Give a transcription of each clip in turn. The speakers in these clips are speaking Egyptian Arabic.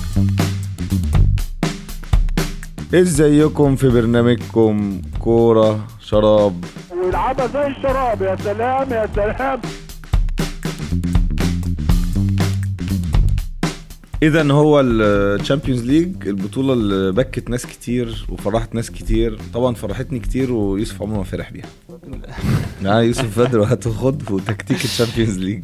ازيكم في برنامجكم كورة شراب ويلعبها زي الشراب يا سلام يا سلام اذا هو الشامبيونز ليج البطولة اللي بكت ناس كتير وفرحت ناس كتير طبعا فرحتني كتير ويوسف عمره ما فرح بيها لا يوسف بدر وهتاخد وتكتيك الشامبيونز ليج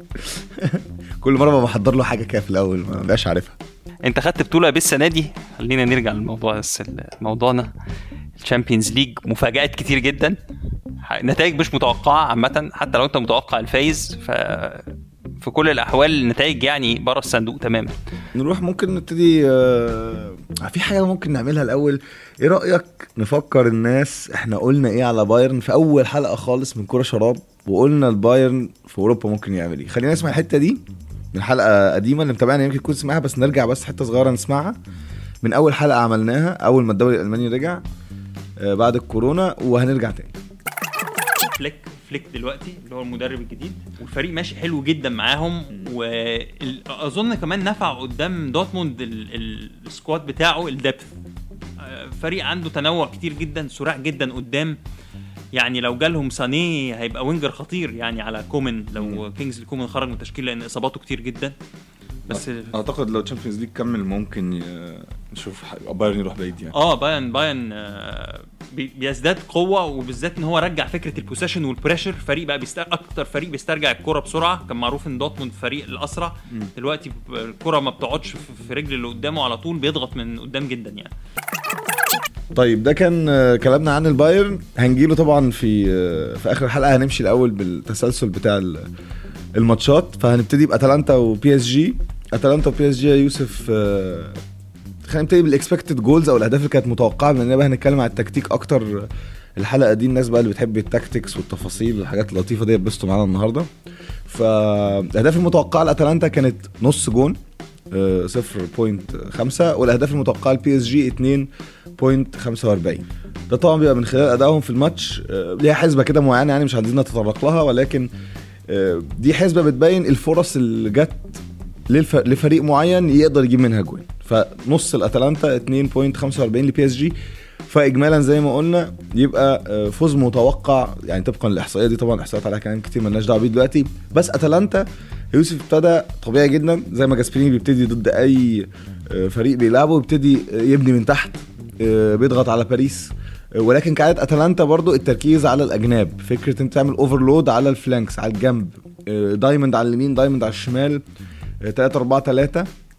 كل مرة بحضر له حاجة كده في الاول ما بقاش عارفها انت خدت بطوله بس السنه دي خلينا نرجع للموضوع بس موضوعنا الشامبيونز ليج مفاجات كتير جدا نتائج مش متوقعه عامه حتى لو انت متوقع الفايز ف في كل الاحوال النتائج يعني بره الصندوق تماما نروح ممكن نبتدي آه، في حاجه ممكن نعملها الاول ايه رايك نفكر الناس احنا قلنا ايه على بايرن في اول حلقه خالص من كوره شراب وقلنا البايرن في اوروبا ممكن يعمل ايه خلينا نسمع الحته دي من حلقه قديمه اللي متابعنا يمكن تكون سمعها بس نرجع بس حته صغيره نسمعها من اول حلقه عملناها اول ما الدوري الالماني رجع آه، بعد الكورونا وهنرجع تاني فليك فليك دلوقتي اللي هو المدرب الجديد والفريق ماشي حلو جدا معاهم واظن كمان نفع قدام دورتموند ال- ال- السكواد بتاعه الدبث آه، فريق عنده تنوع كتير جدا سريع جدا قدام يعني لو جالهم سانيه هيبقى وينجر خطير يعني على كومن لو كينجز كومن خرج من التشكيل لان اصاباته كتير جدا بس اعتقد لو تشامبيونز ليج كمل ممكن نشوف بايرن يروح بعيد يعني اه بايرن بايرن آه، بي- بيزداد قوه وبالذات ان هو رجع فكره البوسيشن والبريشر فريق بقى بيستر... اكتر فريق بيسترجع الكره بسرعه كان معروف ان دورتموند فريق الاسرع دلوقتي ب- الكره ما بتقعدش في- في رجل اللي قدامه على طول بيضغط من قدام جدا يعني طيب ده كان آه، كلامنا عن البايرن هنجيله طبعا في آه، في اخر الحلقه هنمشي الاول بالتسلسل بتاع ال- الماتشات فهنبتدي باتلانتا وبي اس جي اتلانتا وبي اس جي يا يوسف آه، خلينا نبتدي بالاكسبكتد جولز او الاهداف اللي كانت متوقعه بما بقى هنتكلم عن التكتيك اكتر الحلقه دي الناس بقى اللي بتحب التاكتكس والتفاصيل والحاجات اللطيفه دي يتبسطوا معانا النهارده فالاهداف المتوقعه لاتلانتا كانت نص جون آه، 0.5 والاهداف المتوقعه لبي اس جي 2.45 ده طبعا بيبقى من خلال ادائهم في الماتش آه، ليها حسبه كده معينه يعني مش عايزين نتطرق لها ولكن آه، دي حسبه بتبين الفرص اللي جت للف... لفريق معين يقدر يجيب منها جوان فنص الاتلانتا 2.45 لبي اس جي فاجمالا زي ما قلنا يبقى آه، فوز متوقع يعني طبقا للاحصائيه دي طبعا احصائيات عليها كلام كتير مالناش دعوه بيه دلوقتي بس اتلانتا يوسف ابتدى طبيعي جدا زي ما جاسبريني بيبتدي ضد اي آه، فريق بيلعبه يبتدي آه، يبني من تحت آه، بيضغط على باريس آه، ولكن كعادة اتلانتا برضو التركيز على الاجناب فكره انت تعمل اوفرلود على الفلانكس على الجنب آه، دايموند على اليمين دايموند على الشمال 3 4 3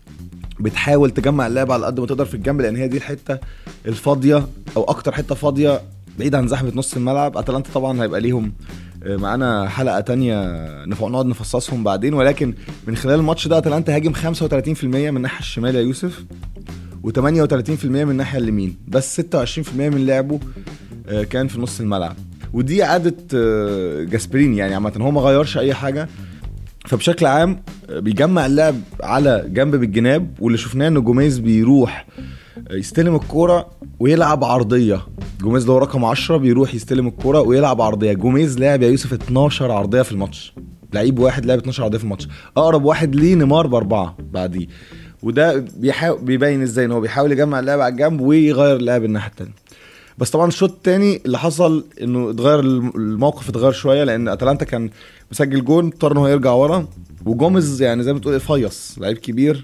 بتحاول تجمع اللعب على قد ما تقدر في الجنب لان هي دي الحته الفاضيه او اكتر حته فاضيه بعيد عن زحمه نص الملعب اتلانتا طبعا هيبقى ليهم آه، معانا حلقه تانية نف- نقعد نفصصهم بعدين ولكن من خلال الماتش ده اتلانتا هاجم 35% من الناحيه الشمال يا يوسف و38% من الناحيه اليمين بس 26% من لعبه آه، كان في نص الملعب ودي عاده آه، جاسبريني يعني عامه هو ما غيرش اي حاجه فبشكل عام بيجمع اللعب على جنب بالجناب واللي شفناه ان جوميز بيروح يستلم الكوره ويلعب عرضيه جوميز اللي هو رقم 10 بيروح يستلم الكوره ويلعب عرضيه جوميز لعب يا يوسف 12 عرضيه في الماتش لعيب واحد لعب 12 عرضيه في الماتش اقرب واحد ليه نيمار باربعه بعديه وده بيحاول بيبين ازاي ان هو بيحاول يجمع اللعب على الجنب ويغير اللعب الناحيه التانيه بس طبعا الشوط التاني اللي حصل انه اتغير الم- الموقف اتغير شويه لان اتلانتا كان مسجل جون اضطر ان هو يرجع ورا وجوميز يعني زي ما تقول فيص لعيب كبير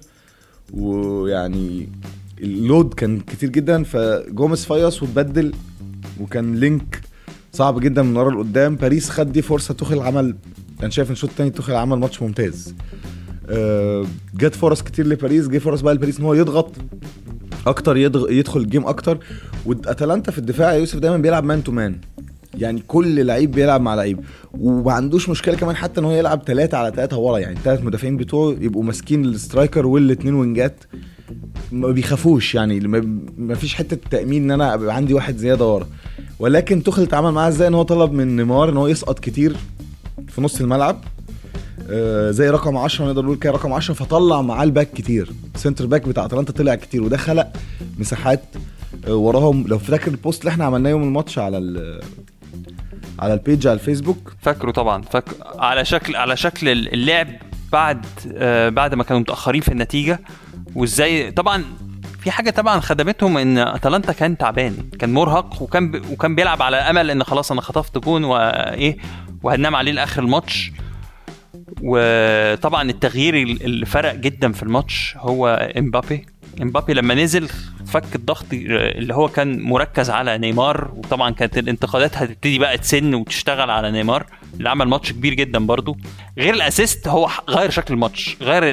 ويعني اللود كان كتير جدا فجوميز فيص واتبدل وكان لينك صعب جدا من ورا لقدام باريس خد دي فرصه توخيل عمل انا شايف ان الشوط التاني توخيل عمل ماتش ممتاز آه، جت فرص كتير لباريس جه فرص بقى لباريس ان هو يضغط اكتر يدغ... يدخل الجيم اكتر واتلانتا في الدفاع يا يوسف دايما بيلعب مان تو مان يعني كل لعيب بيلعب مع لعيب وما عندوش مشكله كمان حتى ان هو يلعب ثلاثة على ثلاثة ورا يعني الثلاث مدافعين بتوعه يبقوا ماسكين السترايكر والاثنين وينجات ما بيخافوش يعني ما- ما فيش حته تامين ان انا ابقى عندي واحد زياده ورا ولكن تخل اتعامل معاه ازاي ان هو طلب من نيمار ان هو يسقط كتير في نص الملعب آه، زي رقم 10 نقدر نقول كده رقم 10 فطلع معاه الباك كتير سنتر باك بتاع اتلانتا طلع كتير وده خلق مساحات آه، وراهم لو فاكر البوست اللي احنا عملناه يوم الماتش على ال على البيج على الفيسبوك فاكره طبعا فاكر على شكل على شكل اللعب بعد آه بعد ما كانوا متاخرين في النتيجه وازاي طبعا في حاجه طبعا خدمتهم ان اتلانتا كان تعبان كان مرهق وكان ب... وكان بيلعب على امل ان خلاص انا خطفت جون وايه وهننام عليه لاخر الماتش وطبعا التغيير اللي فرق جدا في الماتش هو امبابي امبابي لما نزل فك الضغط اللي هو كان مركز على نيمار وطبعا كانت الانتقادات هتبتدي بقى تسن وتشتغل على نيمار اللي عمل ماتش كبير جدا برضو غير الاسيست هو غير شكل الماتش غير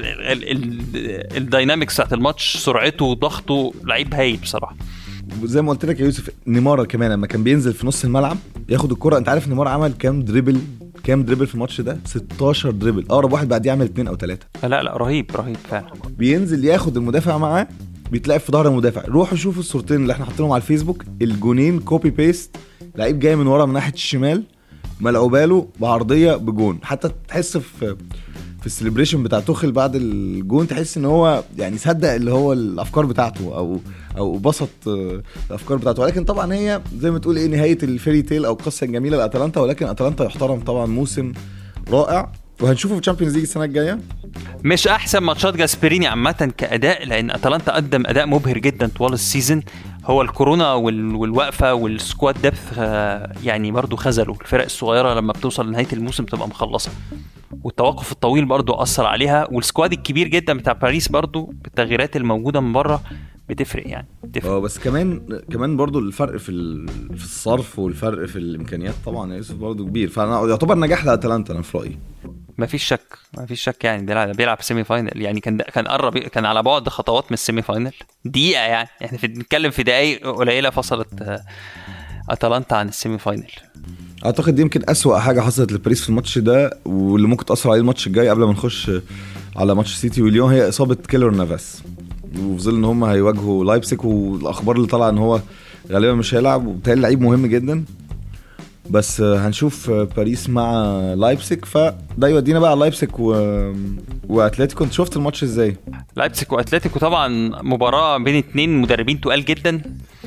الداينامكس بتاعت الماتش سرعته وضغطه لعيب هايل بصراحه زي ما قلت لك يا يوسف نيمار كمان لما كان بينزل في نص الملعب ياخد الكرة انت عارف نيمار عمل كام دريبل كام دريبل في الماتش ده 16 دريبل اقرب واحد بعد يعمل اثنين او ثلاثه لا لا رهيب رهيب فعلا بينزل ياخد المدافع معاه بيتلعب في ظهر المدافع روحوا شوفوا الصورتين اللي احنا حاطينهم على الفيسبوك الجونين كوبي بيست لعيب جاي من ورا من ناحيه الشمال ملعوبه له بعرضيه بجون حتى تحس في في السليبريشن بتاع توخل بعد الجون تحس ان هو يعني صدق اللي هو الافكار بتاعته او او بسط الافكار بتاعته ولكن طبعا هي زي ما تقول ايه نهايه الفيري تيل او القصه الجميله لاتلانتا ولكن اتلانتا يحترم طبعا موسم رائع وهنشوفه في الشامبيونز ليج السنه الجايه مش احسن ماتشات جاسبريني عامه كاداء لان اتلانتا قدم اداء مبهر جدا طوال السيزون هو الكورونا والوقفه والسكواد ديبث يعني برضو خذلوا الفرق الصغيره لما بتوصل لنهايه الموسم بتبقى مخلصه والتوقف الطويل برضو اثر عليها والسكواد الكبير جدا بتاع باريس برضو بالتغييرات الموجوده من بره بتفرق يعني بتفرق اه بس كمان كمان برضو الفرق في في الصرف والفرق في الامكانيات طبعا يا يوسف برضو كبير فانا يعتبر نجاح لاتلانتا انا في رايي ما فيش شك ما فيش شك يعني بيلعب بيلعب سيمي فاينل يعني كان كان قرب كان على بعد خطوات من السيمي فاينل دقيقه يعني احنا يعني بنتكلم في دقائق قليله فصلت اتلانتا عن السيمي فاينل اعتقد دي يمكن اسوأ حاجه حصلت لباريس في الماتش ده واللي ممكن تاثر عليه الماتش الجاي قبل ما نخش على ماتش سيتي وليون هي اصابه كيلر نافاس وفي ظل ان هم هيواجهوا لايبسك والاخبار اللي طالعه ان هو غالبا مش هيلعب وبالتالي لعيب مهم جدا بس هنشوف باريس مع لايبسك فده يودينا بقى على لايبسك و... واتلتيكو انت شفت الماتش ازاي؟ لايبسك واتلتيكو طبعا مباراه بين اتنين مدربين تقال جدا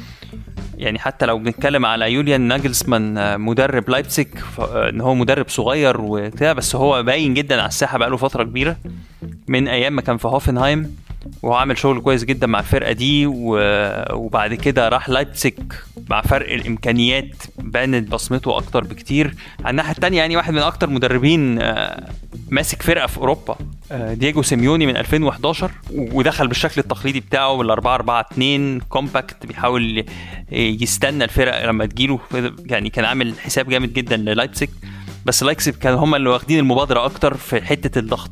يعني حتى لو بنتكلم على يوليان ناجلسمان مدرب لايبسك ان هو مدرب صغير وبتاع بس هو باين جدا على الساحه بقاله فتره كبيره من ايام ما كان في هوفنهايم وهو عامل شغل كويس جدا مع الفرقه دي وبعد كده راح لايبسك مع فرق الامكانيات بانت بصمته اكتر بكتير على الناحيه الثانيه يعني واحد من اكتر مدربين ماسك فرقه في اوروبا دييجو سيميوني من 2011 ودخل بالشكل التقليدي بتاعه بال 4 4 2 كومباكت بيحاول يستنى الفرق لما تجيله يعني كان عامل حساب جامد جدا للايبسك بس لايبسك كان هم اللي واخدين المبادره اكتر في حته الضغط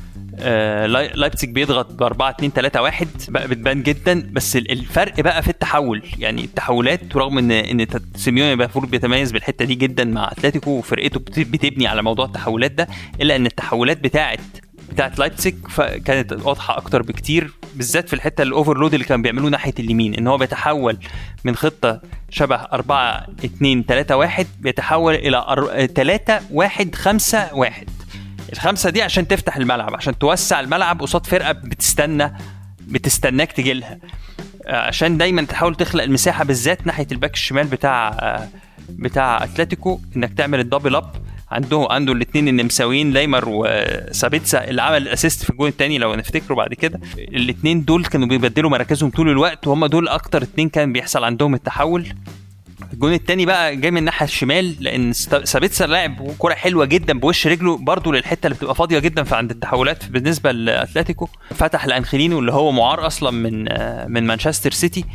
آه لايبزيج بيضغط ب 4 2 3 1 بقى بتبان جدا بس الفرق بقى في التحول يعني التحولات رغم ان ان سيميوني المفروض بيتميز بالحته دي جدا مع اتلتيكو وفرقته بتبني على موضوع التحولات ده الا ان التحولات بتاعه بتاعت لايبزيج كانت واضحه اكتر بكتير بالذات في الحته الاوفرلود اللي كان بيعملوه ناحيه اليمين ان هو بيتحول من خطه شبه 4 2 3 1 بيتحول الى 3 1 5 1 الخمسه دي عشان تفتح الملعب عشان توسع الملعب قصاد فرقه بتستنى بتستناك تجي لها عشان دايما تحاول تخلق المساحه بالذات ناحيه الباك الشمال بتاع بتاع اتلتيكو انك تعمل الدبل اب عنده عنده الاثنين النمساويين ليمر وسابيتسا اللي عمل الاسيست في الجون الثاني لو نفتكره بعد كده الاثنين دول كانوا بيبدلوا مراكزهم طول الوقت وهم دول اكتر اثنين كان بيحصل عندهم التحول الجون الثاني بقى جاي من الناحيه الشمال لان سابيتسا لاعب كره حلوه جدا بوش رجله برده للحته اللي بتبقى فاضيه جدا في عند التحولات بالنسبه لاتلتيكو فتح لانخيلينو اللي هو معار اصلا من من مانشستر سيتي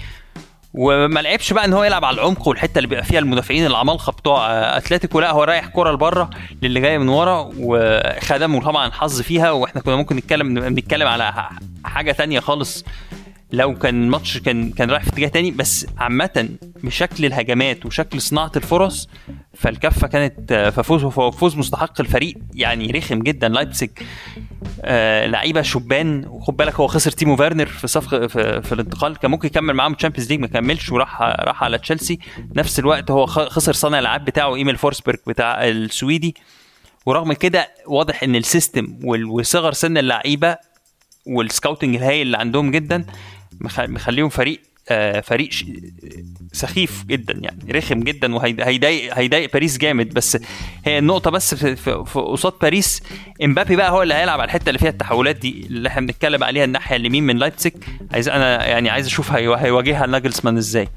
وما لعبش بقى ان هو يلعب على العمق والحته اللي بيبقى فيها المدافعين العمالقه بتوع اتلتيكو لا هو رايح كره لبره للي جاي من ورا وخدمه طبعا حظ فيها واحنا كنا ممكن نتكلم بنتكلم على حاجه تانية خالص لو كان الماتش كان كان رايح في اتجاه تاني بس عامة بشكل الهجمات وشكل صناعة الفرص فالكفة كانت ففوز فوز مستحق الفريق يعني رخم جدا لايبسج آه لعيبه شبان وخد بالك هو خسر تيمو فيرنر في صفقه في, في الانتقال كان ممكن يكمل معاهم تشامبيونز ليج ما كملش وراح راح على تشيلسي نفس الوقت هو خسر صانع الالعاب بتاعه ايميل فورسبرج بتاع السويدي ورغم كده واضح ان السيستم وصغر سن اللعيبه والسكاوتنج الهايل اللي عندهم جدا مخليهم فريق آه، فريق ش- سخيف جدا يعني رخم جدا وهيضايق هيضايق باريس جامد بس هي النقطه بس في في- في قصاد باريس امبابي بقى هو اللي هيلعب على الحته اللي فيها التحولات دي اللي احنا بنتكلم عليها الناحيه اليمين من لايبزيج عايز انا يعني عايز اشوف هيوا- هيواجهها ناجلسمان ازاي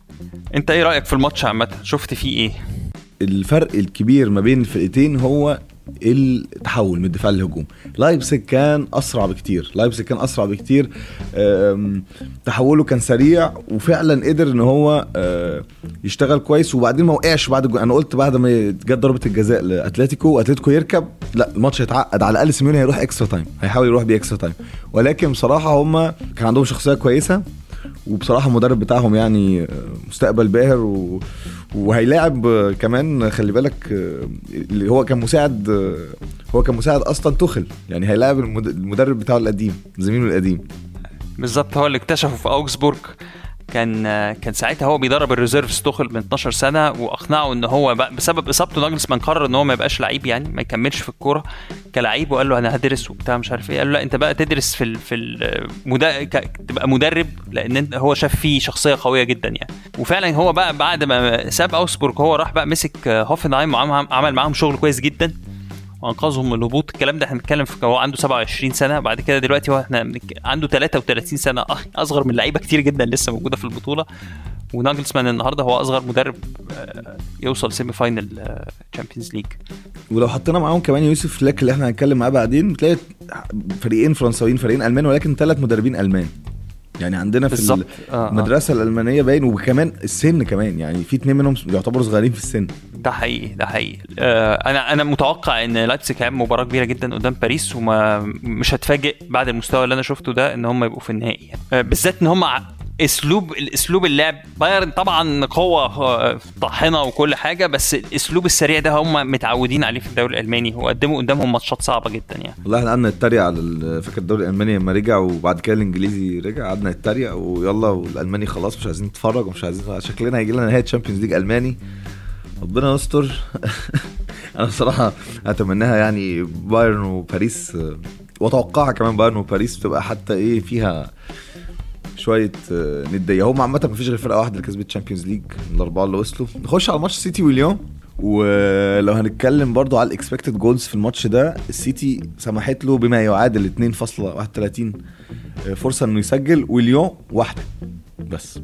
انت ايه رايك في الماتش عامه شفت فيه ايه الفرق الكبير ما بين الفرقتين هو التحول من الدفاع للهجوم لايبسك كان اسرع بكتير لايبسك كان اسرع بكتير أم، تحوله كان سريع وفعلا قدر ان هو أه، يشتغل كويس وبعدين ما وقعش بعد الجو- انا قلت بعد ما جت ضربه الجزاء لاتلتيكو واتلتيكو يركب لا الماتش هيتعقد على الاقل سيميوني هيروح اكسترا تايم هيحاول يروح بيه اكسترا تايم ولكن بصراحه هم كان عندهم شخصيه كويسه وبصراحه المدرب بتاعهم يعني آه، مستقبل باهر و... وهيلاعب آه، كمان خلي بالك آه، اللي هو كان مساعد آه، هو كان مساعد اصلا تخل يعني هيلاعب المد- المدرب بتاعه القديم زميله القديم بالظبط هو اللي اكتشفه في اوكسبورج كان كان ساعتها هو بيدرب الريزيرفز توخل من 12 سنه واقنعه ان هو بقى بسبب اصابته ناجلسمان قرر ان هو ما يبقاش لعيب يعني ما يكملش في الكوره كلعيب وقال له انا هدرس وبتاع مش عارف ايه قال له لا انت بقى تدرس في ال في المدا... ك... تبقى مدرب لان انت هو شاف فيه شخصيه قويه جدا يعني وفعلا هو بقى بعد ما ساب اوكسبورج هو راح بقى مسك هوفنهايم وعمل معاهم شغل كويس جدا وانقذهم من الهبوط الكلام ده احنا بنتكلم في هو عنده 27 سنه بعد كده دلوقتي هو احنا بنك... عنده 33 سنه أخ- اصغر من لعيبه كتير جدا لسه موجوده في البطوله وناجلسمان النهارده هو اصغر مدرب آه، يوصل سيمي فاينل تشامبيونز ليج ولو حطينا معاهم كمان يوسف فلاك اللي احنا هنتكلم معاه بعدين تلاقي فريقين فرنساويين فريقين المان ولكن ثلاث مدربين المان يعني عندنا في بالظبط. آه، آه. المدرسه الالمانيه باين وكمان السن كمان يعني في اتنين منهم يعتبروا صغيرين في السن ده حقيقي ده حقيقي آه انا انا متوقع ان لايبزيج هيعمل مباراه كبيره جدا قدام باريس وما مش هتفاجئ بعد المستوى اللي انا شفته ده ان هم يبقوا في النهائي يعني. آه بالذات ان هم ع- اسلوب الاسلوب اللعب بايرن طبعا قوه آه، طاحنه وكل حاجه بس الاسلوب السريع ده هم متعودين عليه في الدوري الالماني وقدموا قدامهم ماتشات صعبه جدا يعني والله احنا قعدنا نتريق على ال- فاكر الدوري الالماني لما رجع وبعد كده الانجليزي رجع قعدنا نتريق ويلا والالماني خلاص مش عايزين نتفرج ومش عايزين شكلنا هيجي لنا نهايه تشامبيونز ليج الماني ربنا يستر انا بصراحه اتمناها يعني بايرن وباريس آه، واتوقعها كمان بايرن وباريس بتبقى حتى ايه فيها شويه آه، نديه هم عامه مفيش غير فرقه واحده اللي كسبت تشامبيونز ليج من الاربعه اللي وصلوا نخش على ماتش سيتي وليون ولو هنتكلم برضو على الاكسبكتد جولز في الماتش ده السيتي سمحت له بما يعادل 2.31 فرصه انه يسجل وليون واحده بس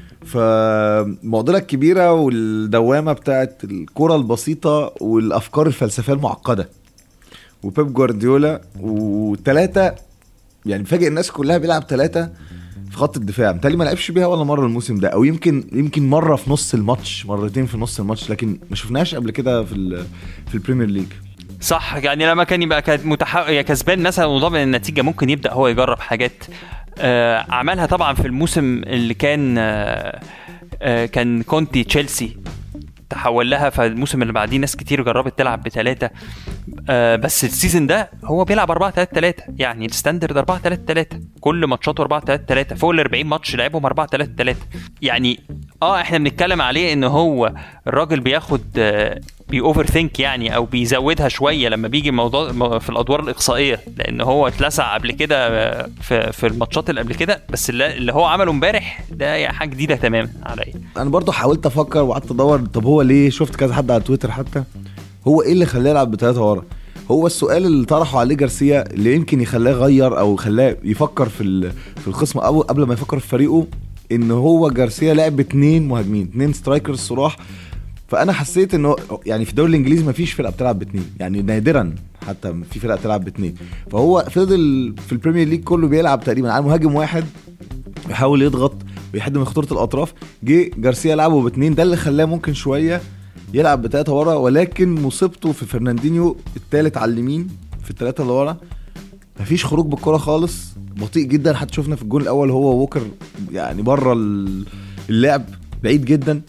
فالمعضله الكبيره والدوامه بتاعت الكره البسيطه والافكار الفلسفيه المعقده وبيب جوارديولا وثلاثه يعني فاجئ الناس كلها بيلعب ثلاثه في خط الدفاع متهيألي ما لعبش بيها ولا مره الموسم ده او يمكن يمكن مره في نص الماتش مرتين في نص الماتش لكن ما شفناش قبل كده في ال- في البريمير ليج صح يعني لما كان يبقى كان متح... يا كسبان مثلا وضامن النتيجه ممكن يبدا هو يجرب حاجات آه عملها طبعا في الموسم اللي كان آه آه كان كونتي تشيلسي تحول لها فالموسم اللي بعديه ناس كتير جربت تلعب بثلاثه آه بس السيزون ده هو بيلعب 4 3 3 يعني الستاندرد 4 3 3 كل ماتشاته 4 3 3 فوق ال 40 ماتش لعبهم 4 3 3 يعني اه احنا بنتكلم عليه ان هو الراجل بياخد آه بي اوفر ثينك يعني او بيزودها شويه لما بيجي الموضوع م- في الادوار الاقصائيه لان هو اتلسع قبل كده آه، في في الماتشات اللي قبل كده بس اللي اللي هو عمله امبارح ده يعني حاجه جديده تماما عليا انا برضو حاولت افكر وقعدت ادور طب هو ليه شفت كذا حد على تويتر حتى هو ايه اللي خلاه يلعب بثلاثه ورا هو السؤال اللي طرحه عليه جارسيا اللي يمكن يخلاه يغير او خلاه يفكر في ال- في الخصم او قبل ما يفكر في فريقه ان هو جارسيا لعب باثنين مهاجمين اثنين سترايكرز صراح فانا حسيت انه يعني في الدوري الانجليزي ما فيش فرقه بتلعب باثنين يعني نادرا حتى في فرقه تلعب باثنين فهو فضل في البريمير ليج كله بيلعب تقريبا على مهاجم واحد بيحاول يضغط ويحد من خطوره الاطراف جه جارسيا لعبه باثنين ده اللي خلاه ممكن شويه يلعب بثلاثه ورا ولكن مصيبته في فرناندينيو الثالث على اليمين في الثلاثه اللي ورا مفيش خروج بالكره خالص بطيء جدا حتى شفنا في الجون الاول هو ووكر يعني بره ال- اللعب بعيد جدا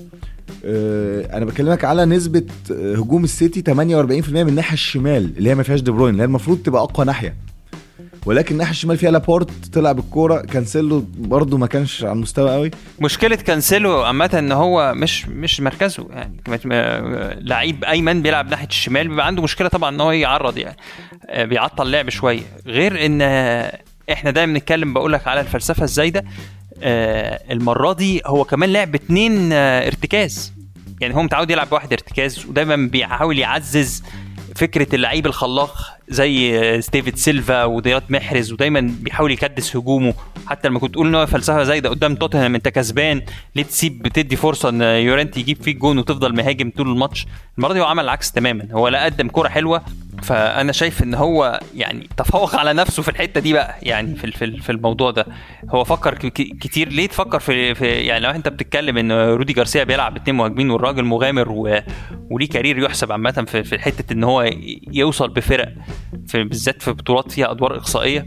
آه، انا بكلمك على نسبه آه، هجوم السيتي 48% من الناحيه الشمال اللي هي ما فيهاش دي بروين اللي هي المفروض تبقى اقوى ناحيه ولكن الناحيه الشمال فيها لابورت طلع بالكوره كانسيلو برضه ما كانش على المستوى قوي مشكله كانسيلو عامه ان هو مش مش مركزه يعني كمان- آه، لعيب ايمن بيلعب ناحيه الشمال بيبقى عنده مشكله طبعا ان هو يعرض يعني آه، بيعطل لعب شويه غير ان آه، احنا دايما بنتكلم بقول لك على الفلسفه الزايده آه المره دي هو كمان لعب اتنين آه ارتكاز يعني هو متعود يلعب بواحد ارتكاز ودايما بيحاول يعزز فكره اللعيب الخلاق زي آه، ديفيد سيلفا وديرات محرز ودايما بيحاول يكدس هجومه حتى لما كنت تقول ان هو فلسفه زي ده قدام توتنهام انت كسبان ليه تسيب بتدي فرصه ان يورنتي يجيب فيك جون وتفضل مهاجم طول الماتش المره دي هو عمل العكس تماما هو لا قدم كره حلوه فانا شايف ان هو يعني تفوق على نفسه في الحته دي بقى يعني في في في الموضوع ده هو فكر ك- ك- كتير ليه تفكر في, في يعني لو انت بتتكلم ان رودي جارسيا بيلعب اتنين مهاجمين والراجل مغامر و... وليه كارير يحسب عامه في, في حته ان هو ي- يوصل بفرق في بالذات في بطولات فيها ادوار اقصائيه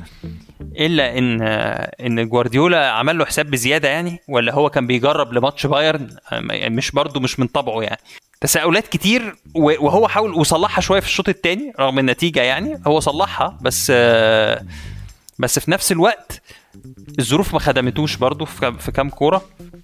الا ان ان جوارديولا عمل له حساب بزياده يعني ولا هو كان بيجرب لماتش بايرن يعني مش برضه مش من طبعه يعني تساؤلات كتير و- وهو حاول وصلحها شويه في الشوط الثاني رغم النتيجه يعني هو صلحها بس آه، بس في نفس الوقت الظروف ما خدمتوش برضه في كام- في كام كوره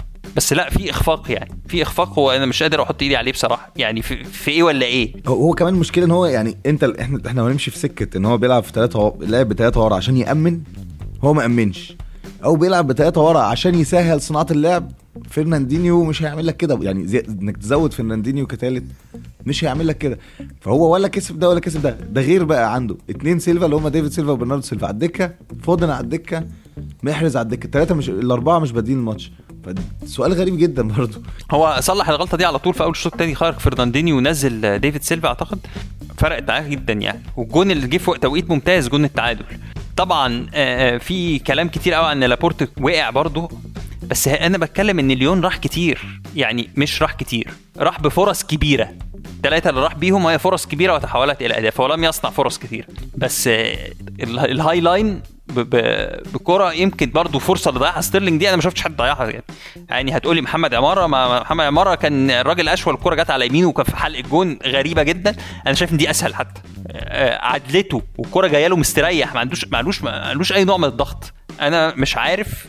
بس لا في اخفاق يعني في اخفاق هو انا مش قادر احط ايدي عليه بصراحه يعني في, في ايه ولا ايه هو هو كمان المشكله ان هو يعني انت احنا احنا هنمشي في سكه ان هو بيلعب في ثلاثه لعب بثلاثه ورا عشان يامن هو ما امنش او بيلعب بثلاثه ورا عشان يسهل صناعه اللعب فرناندينيو مش هيعمل لك كده يعني زي انك تزود فرناندينيو كثالث مش هيعمل لك كده فهو ولا كسب ده ولا كسب ده ده غير بقى عنده اتنين سيلفا اللي هم ديفيد سيلفا وبرناردو سيلفا على الدكه فودن على الدكه محرز على الدكه الثلاثه مش الاربعه مش بادين الماتش فسؤال غريب جدا برضه هو صلح الغلطه دي على طول في اول الشوط الثاني خرج فرناندينيو ونزل ديفيد سيلفا اعتقد فرقت معاه جدا يعني والجون اللي جه في وقت توقيت ممتاز جون التعادل طبعا آه، في كلام كتير قوي عن لابورت وقع برضه بس انا بتكلم ان ليون راح كتير يعني مش راح كتير راح بفرص كبيره الثلاثة اللي راح بيهم هي فرص كبيرة وتحولت إلى أهداف ولم يصنع فرص كتير بس آه، ال- الهاي لاين ب- ب- بكرة يمكن برضو فرصة اللي ضيعها ستيرلينج دي أنا ما شفتش حد ضيعها يعني, يعني هتقولي محمد عمارة ما محمد عمارة كان الراجل أشول الكرة جت على يمينه وكان في حلق الجون غريبة جدا أنا شايف إن دي أسهل حتى آه، عدلته والكرة جاية له مستريح ما عندوش ما عندوش ما عندوش أي نوع من الضغط أنا مش عارف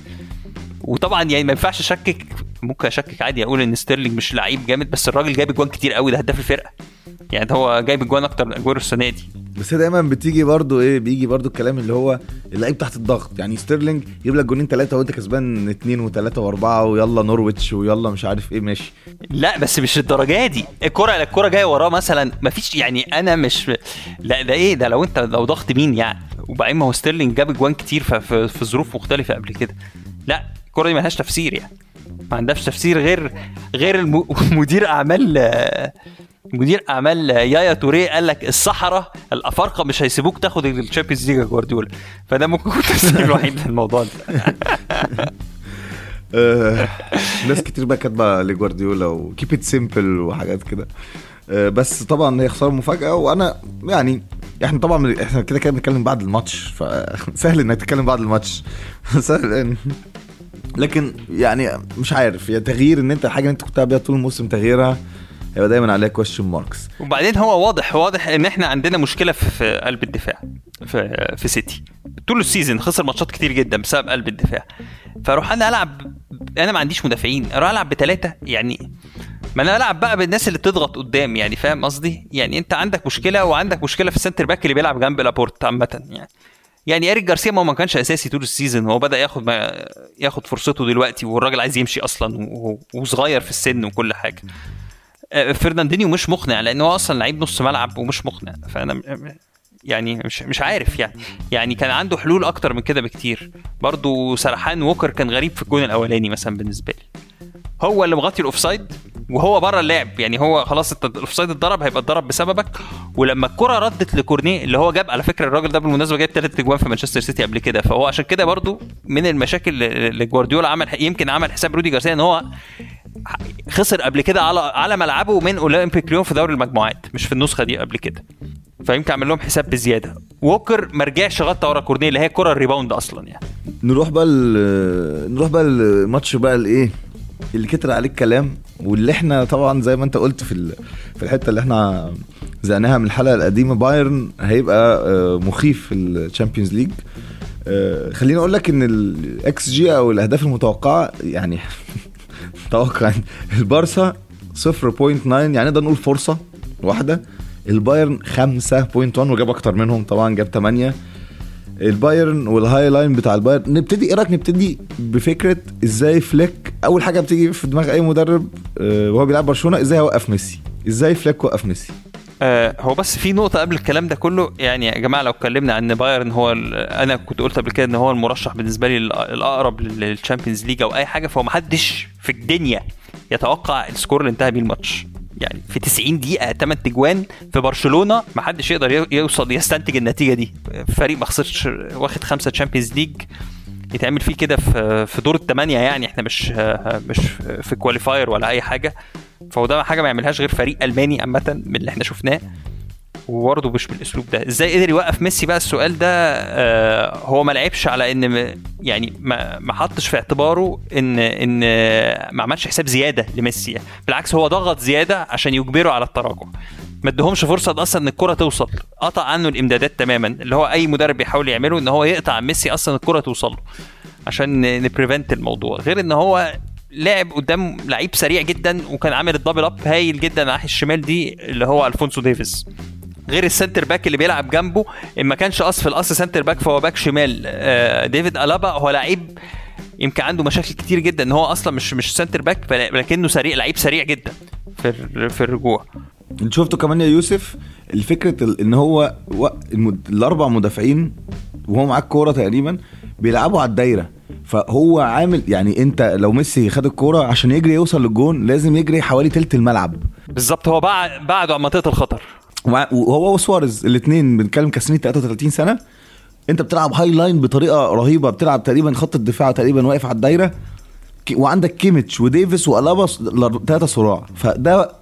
وطبعا يعني ما ينفعش اشكك ممكن اشكك عادي اقول ان ستيرلينج مش لعيب جامد بس الراجل جايب اجوان كتير قوي ده هداف الفرقه يعني ده هو جايب اجوان اكتر من اجوان السنه دي بس هي دايما بتيجي برضو ايه بيجي برضو الكلام اللي هو اللعيب تحت الضغط يعني ستيرلينج يجيب لك جونين ثلاثه وانت كسبان اثنين وثلاثه واربعه ويلا نورويتش ويلا مش عارف ايه ماشي لا بس مش الدرجه دي الكره الكره جايه وراه مثلا ما فيش يعني انا مش لا ده ايه ده لو انت لو ضغط مين يعني وبعدين ما هو ستيرلينج جاب اجوان كتير ف- في, في ظروف مختلفه قبل كده لا الكره دي ملهاش تفسير يعني ما عندهاش تفسير غير غير الم- مدير اعمال آه، مدير اعمال يايا توريه قال لك الصحراء الافارقه مش هيسيبوك تاخد الشامبيونز ليج يا جوارديولا فده ممكن يكون التفسير الوحيد للموضوع ده آه، ناس كتير بقى كاتبه لجوارديولا وكيب ات سيمبل وحاجات كده آه، بس طبعا هي خساره مفاجاه وانا يعني احنا طبعا احنا كده كده بنتكلم بعد الماتش فسهل انك تتكلم بعد الماتش سهل يعني لكن يعني مش عارف يا تغيير ان انت الحاجه اللي انت كنت بيها طول الموسم تغييرها هيبقى دايما عليها كويشن ماركس وبعدين هو واضح واضح ان احنا عندنا مشكله في, في قلب الدفاع في في سيتي طول السيزون خسر ماتشات كتير جدا بسبب قلب الدفاع فاروح انا العب انا ما عنديش مدافعين اروح العب بثلاثه يعني ما انا العب بقى بالناس اللي بتضغط قدام يعني فاهم قصدي يعني انت عندك مشكله وعندك مشكله في السنتر باك اللي بيلعب جنب لابورت عامه يعني يعني ايريك جارسيا ما هو ما كانش اساسي طول السيزون هو بدا ياخد ما ياخد فرصته دلوقتي والراجل عايز يمشي اصلا و- وصغير في السن وكل حاجه آه، فرناندينيو مش مقنع لان هو اصلا لعيب نص ملعب ومش مقنع فانا م- يعني مش مش عارف يعني يعني كان عنده حلول اكتر من كده بكتير برضو سرحان ووكر كان غريب في الجون الاولاني مثلا بالنسبه لي هو اللي مغطي الاوفسايد وهو بره اللعب يعني هو خلاص انت الاوفسايد اتضرب هيبقى اتضرب بسببك ولما الكره ردت لكورنيه اللي هو جاب على فكره الراجل ده بالمناسبه جايب ثلاث اجوان في مانشستر سيتي قبل كده فهو عشان كده برضو من المشاكل اللي جوارديولا عمل يمكن عمل حساب رودي جارسيا ان هو خسر قبل كده على على ملعبه من اولمبيك ليون في دوري المجموعات مش في النسخه دي قبل كده فيمكن عمل لهم حساب بزياده ووكر ما رجعش غطى ورا كورنيه اللي هي الكره الريباوند اصلا يعني نروح بقى ال- نروح بقى الماتش بقى الايه اللي كتر عليه الكلام واللي احنا طبعا زي ما انت قلت في ال- في الحته اللي احنا زقناها من الحلقه القديمه بايرن هيبقى آه، مخيف في الشامبيونز ليج آه، خليني اقول لك ان الاكس جي او الاهداف المتوقعه يعني توقع يعني البارسا 0.9 يعني نقدر نقول فرصه واحده البايرن 5.1 وجاب اكتر منهم طبعا جاب 8 البايرن والهاي لاين بتاع البايرن نبتدي ايه رايك نبتدي بفكره ازاي فليك اول حاجه بتيجي في دماغ اي مدرب آه، وهو بيلعب برشلونه ازاي هيوقف ميسي ازاي فليك وقف ميسي آه هو بس في نقطة قبل الكلام ده كله يعني يا جماعة لو اتكلمنا عن بايرن هو ال- أنا كنت قلت قبل كده إن هو المرشح بالنسبة لي الأ- الأقرب للشامبيونز ليج أو أي حاجة فهو محدش في الدنيا يتوقع السكور اللي انتهى بيه الماتش يعني في 90 دقيقة 8 تجوان في برشلونة محدش يقدر ي- يوصل يستنتج النتيجة دي فريق ما خسرش واخد خمسة تشامبيونز ليج يتعمل فيه كده في في دور الثمانية يعني احنا مش مش في كواليفاير ولا أي حاجة فهو ده حاجة ما يعملهاش غير فريق ألماني عامة من اللي احنا شفناه وبرضه مش بالاسلوب ده ازاي قدر يوقف ميسي بقى السؤال ده آه هو ما لعبش على ان م- يعني ما ما حطش في اعتباره ان ان ما عملش حساب زياده لميسي بالعكس هو ضغط زياده عشان يجبره على التراجع ما ادهمش فرصه اصلا ان الكره توصل قطع عنه الامدادات تماما اللي هو اي مدرب بيحاول يعمله ان هو يقطع عن ميسي اصلا الكره توصل له عشان نبريفنت الموضوع غير ان هو لعب قدام لعيب سريع جدا وكان عامل الدبل اب هايل جدا ناحيه الشمال دي اللي هو الفونسو ديفيز غير السنتر باك اللي بيلعب جنبه ان ما كانش اصل في الاصل سنتر باك فهو باك شمال آه، ديفيد الابا هو لعيب يمكن عنده مشاكل كتير جدا ان هو اصلا مش مش سنتر باك بل- لكنه سريع لعيب سريع جدا في ال- في الرجوع انت شفته كمان يا يوسف الفكره ال- ان هو و... المد... الاربع مدافعين وهو معاه الكوره تقريبا بيلعبوا على الدايره فهو عامل يعني انت لو ميسي خد الكوره عشان يجري يوصل للجون لازم يجري حوالي تلت الملعب بالظبط هو بعد بعده عن منطقه الخطر ومع- وهو وسواريز الاثنين بنتكلم كسنين 33 سنه انت بتلعب هاي لاين بطريقه رهيبه بتلعب تقريبا خط الدفاع تقريبا واقف على الدايره ك- وعندك كيميتش وديفيس والابا ثلاثه صراع فده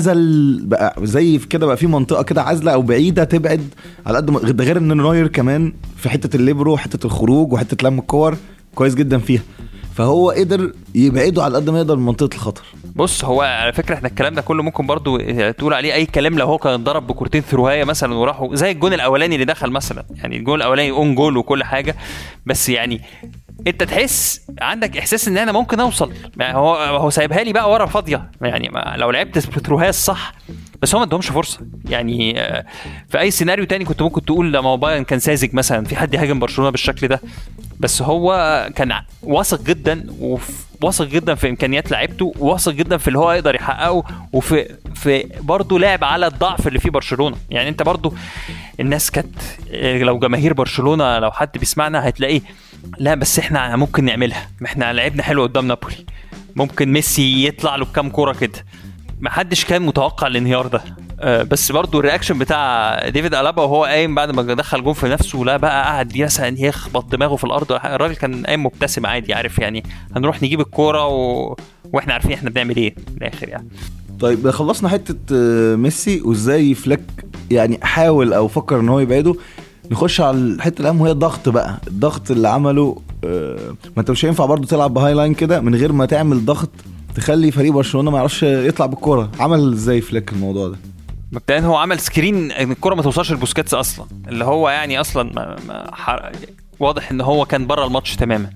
عزل بقى زي في كده بقى في منطقه كده عازله او بعيده تبعد على قد ما ده غير ان نوير كمان في حته الليبرو حته الخروج وحته لم الكور كويس جدا فيها فهو قدر يبعده على قد ما يقدر من منطقه الخطر بص هو على فكره احنا الكلام ده كله ممكن برضو تقول عليه اي كلام لو هو كان ضرب بكورتين ثروهايه مثلا وراحوا زي الجون الاولاني اللي دخل مثلا يعني الجون الاولاني اون جول وكل حاجه بس يعني انت تحس عندك احساس ان انا ممكن اوصل يعني هو هو سايبها لي بقى ورا فاضيه يعني ما لو لعبت ثروهايه الصح بس هو ما ادهمش فرصه يعني آه، في اي سيناريو تاني كنت ممكن تقول لما هو بايرن كان ساذج مثلا في حد يهاجم برشلونه بالشكل ده بس هو كان واثق جدا وواثق جدا في امكانيات لعيبته وواثق جدا في اللي هو يقدر يحققه وفي في برضه لعب على الضعف اللي فيه برشلونه يعني انت برضه الناس كانت آه، لو جماهير برشلونه لو حد بيسمعنا هتلاقيه لا بس احنا ممكن نعملها ما احنا لعبنا حلو قدام نابولي ممكن ميسي يطلع له بكام كوره كده ما حدش كان متوقع الانهيار ده آه، بس برضو الرياكشن بتاع ديفيد الابا وهو قايم بعد ما دخل جون في نفسه لا بقى قعد مثلا يخبط دماغه في الارض ولا حاجة. الراجل كان قايم مبتسم عادي عارف يعني هنروح نجيب الكوره و... واحنا عارفين احنا بنعمل ايه في الاخر يعني طيب خلصنا حته آه، ميسي وازاي فليك يعني حاول او فكر ان هو يبعده نخش على الحته الاهم وهي الضغط بقى الضغط اللي عمله آه، ما انت مش هينفع برضه تلعب بهاي لاين كده من غير ما تعمل ضغط تخلي فريق برشلونه ما يعرفش يطلع بالكوره عمل ازاي فليك الموضوع ده مبدئيا هو عمل سكرين ان الكره ما توصلش لبوسكيتس اصلا اللي هو يعني اصلا ما ما حر... واضح ان هو كان بره الماتش تماما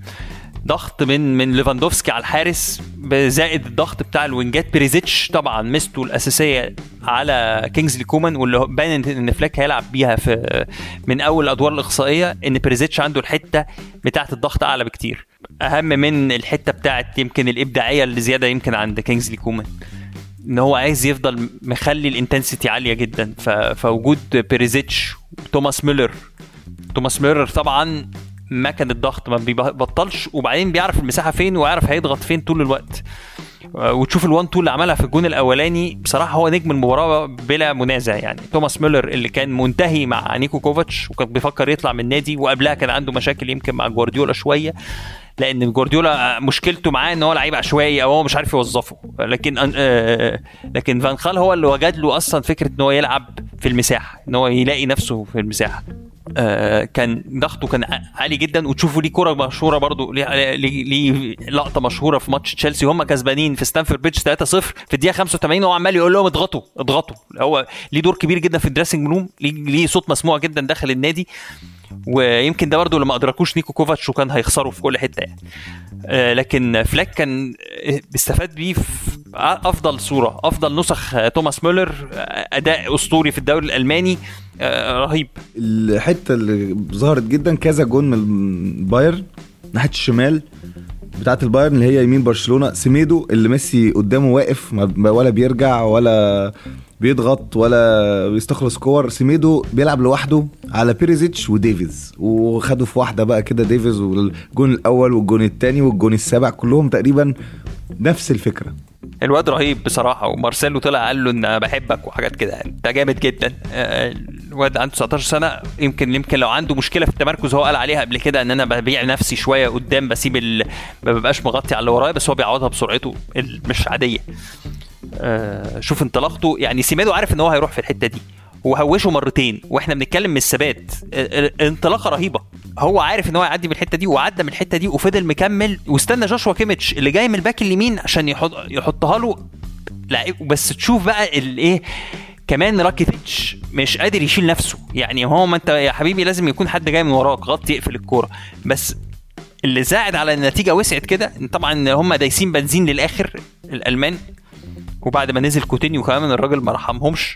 ضغط من من ليفاندوفسكي على الحارس بزائد الضغط بتاع الوينجات بريزيتش طبعا ميزته الاساسيه على كينجزلي كومان واللي هو باين ان فلاك هيلعب بيها في من اول الادوار الاقصائيه ان بريزيتش عنده الحته بتاعه الضغط اعلى بكتير اهم من الحته بتاعه يمكن الابداعيه اللي زياده يمكن عند كينجزلي كومان ان هو عايز يفضل مخلي الانتنسيتي عاليه جدا ف... فوجود بيريزيتش وتوماس ميلر توماس ميلر طبعا مكن الضغط ما بيبطلش وبعدين بيعرف المساحه فين ويعرف هيضغط فين طول الوقت آه، وتشوف الوان تو اللي عملها في الجون الاولاني بصراحه هو نجم المباراه بلا منازع يعني توماس ميلر اللي كان منتهي مع نيكو كوفاتش وكان بيفكر يطلع من النادي وقبلها كان عنده مشاكل يمكن مع جوارديولا شويه لان جوارديولا مشكلته معاه ان هو لعيب عشوائي او هو مش عارف يوظفه لكن آه، لكن فان خال هو اللي وجد له اصلا فكره ان هو يلعب في المساحه ان هو يلاقي نفسه في المساحه آه، كان ضغطه كان عالي جدا وتشوفوا ليه كوره مشهوره برضو ليه ليه- ليه لقطه مشهوره في ماتش تشيلسي هم كسبانين في ستانفورد بريدج 3-0 في الدقيقه 85 هو عمال يقول لهم اضغطوا اضغطوا هو ليه دور كبير جدا في الدريسنج روم ليه ليه صوت مسموع جدا داخل النادي ويمكن ده برضو اللي ما ادركوش نيكو كوفاتش وكان هيخسروا في كل حته يعني آه، لكن فلاك كان آه، بيستفاد بيه في افضل صوره افضل نسخ آه، توماس مولر آه، اداء اسطوري في الدوري الالماني آه، رهيب الحته اللي ظهرت جدا كذا جون من البايرن ناحيه الشمال بتاعت البايرن اللي هي يمين برشلونه سيميدو اللي ميسي قدامه واقف ما- ولا بيرجع ولا بيضغط ولا بيستخلص كور سيميدو بيلعب لوحده على بيريزيتش وديفيز وخدوا في واحده بقى كده ديفيز والجون الاول والجون الثاني والجون السابع كلهم تقريبا نفس الفكره الواد رهيب بصراحه ومارسيلو طلع قال له ان أنا بحبك وحاجات كده يعني ده جامد جدا آه، الواد عنده 19 سنه يمكن يمكن لو عنده مشكله في التمركز هو قال عليها قبل كده ان انا ببيع نفسي شويه قدام بسيب ال... ما ببقاش مغطي على اللي ورايا بس هو بيعوضها بسرعته المش عاديه آه، شوف انطلاقته يعني سيميدو عارف ان هو هيروح في الحته دي وهوشه مرتين واحنا بنتكلم من الثبات ال- ال- انطلاقه رهيبه هو عارف ان هو هيعدي من الحته دي وعدى من الحته دي وفضل مكمل واستنى جوشوا كيميتش اللي جاي من الباك اليمين عشان يحط يحطها له لعيب بس تشوف بقى الايه كمان راكيتيتش مش قادر يشيل نفسه يعني هو ما انت يا حبيبي لازم يكون حد جاي من وراك غطي يقفل الكوره بس اللي زائد على النتيجه وسعت كده إن طبعا هم دايسين بنزين للاخر الالمان وبعد ما نزل كوتينيو كمان الراجل ما رحمهمش